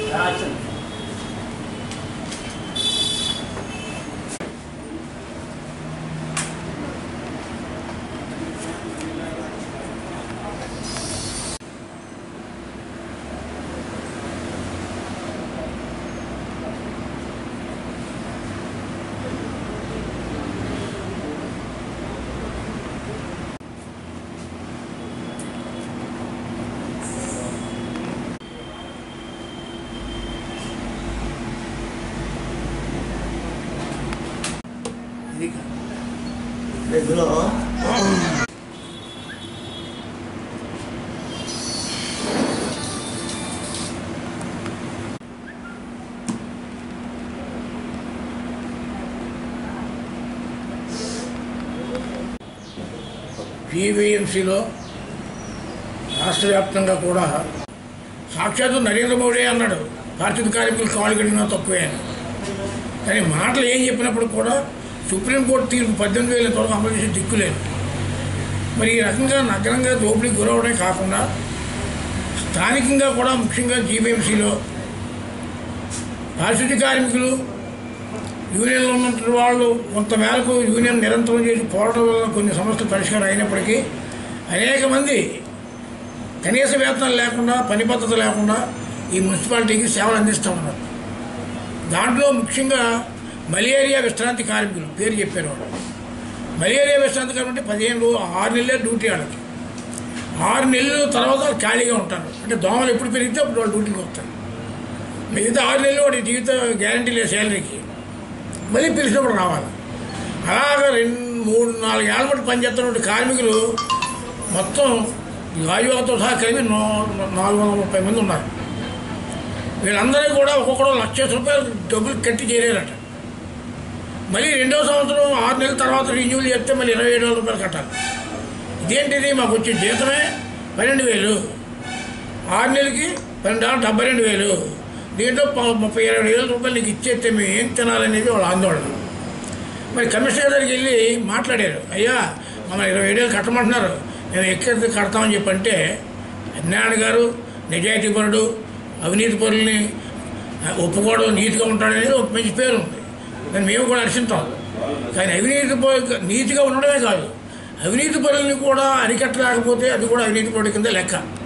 ఇందులో జీవీఎంసీలో రాష్ట్ర వ్యాప్తంగా కూడా సాక్షాత్తు నరేంద్ర మోడీ అన్నాడు పారిశుద్ధ కార్మికులు కాలు కడిగినా తక్కువే అని కానీ మాటలు ఏం చెప్పినప్పుడు కూడా సుప్రీంకోర్టు తీర్పు పద్దెనిమిది వేల త్వరగా అమలు చేసే దిక్కులేదు మరి ఈ రకంగా నగరంగా దోపిడీ గురవడమే కాకుండా స్థానికంగా కూడా ముఖ్యంగా జీబీఎంసీలో పారిశుద్ధ్య కార్మికులు యూనియన్లో ఉన్నటువంటి వాళ్ళు కొంత మేరకు యూనియన్ నిరంతరం చేసి పోరాటం వల్ల కొన్ని సమస్యలు పరిష్కారం అయినప్పటికీ అనేక మంది కనీస వేతనం లేకుండా పని పద్ధతి లేకుండా ఈ మున్సిపాలిటీకి సేవలు అందిస్తూ ఉన్నారు దాంట్లో ముఖ్యంగా మలేరియా విశ్రాంతి కార్మికులు పేరు చెప్పారు వాళ్ళు మలేరియా విశ్రాంతి కార్మికులు అంటే పదిహేను రోజులు ఆరు నెలలే డ్యూటీ వాళ్ళకి ఆరు నెలలు తర్వాత ఖాళీగా ఉంటారు అంటే దోమలు ఎప్పుడు పెరిగితే అప్పుడు వాళ్ళు డ్యూటీకి వస్తారు మిగతా ఆరు నెలలు వాడి జీవిత గ్యారంటీ లేదు శాలరీకి మళ్ళీ పిలిచినప్పుడు రావాలి అలాగ రెండు మూడు నాలుగు ఏళ్ళ మటు పనిచేస్తున్నటువంటి కార్మికులు మొత్తం రాజువాతో సహా కలిపి నో నాలుగు వందల ముప్పై మంది ఉన్నారు వీళ్ళందరూ కూడా ఒక్కొక్కడు లక్ష రూపాయలు డబ్బులు కట్టి చేరారట మళ్ళీ రెండో సంవత్సరం ఆరు నెలల తర్వాత రిన్యూల్ చేస్తే మళ్ళీ ఇరవై ఏడు వేల రూపాయలు కట్టాలి ఇదేంటిది మాకు వచ్చే జీతమే పన్నెండు వేలు ఆరు నెలలకి పన్నెండు ఆరు డెబ్బై రెండు వేలు దీంట్లో ప- ముప్పై ఇరవై వేల రూపాయలు నీకు ఇచ్చేస్తే మేము ఏం తినాలనేది వాళ్ళ ఆందోళన మరి కమిషనర్ దగ్గరికి వెళ్ళి మాట్లాడారు అయ్యా మమ్మల్ని ఇరవై ఏడు వేలు కట్టమంటున్నారు మేము ఎక్కడ కడతామని చెప్పంటే అజ్ఞాన గారు నిజాయితీపరుడు అవినీతి పరుల్ని ఒప్పుకోవడం నీతిగా ఉంటాడనేది ఒక మంచి పేరు ఉంది దాన్ని మేము కూడా హర్షిస్తాం కానీ అవినీతి పరు- నీతిగా ఉండడమే కాదు అవినీతి పరుల్ని కూడా అరికట్టలేకపోతే అది కూడా అవినీతి పరుడి కింద లెక్క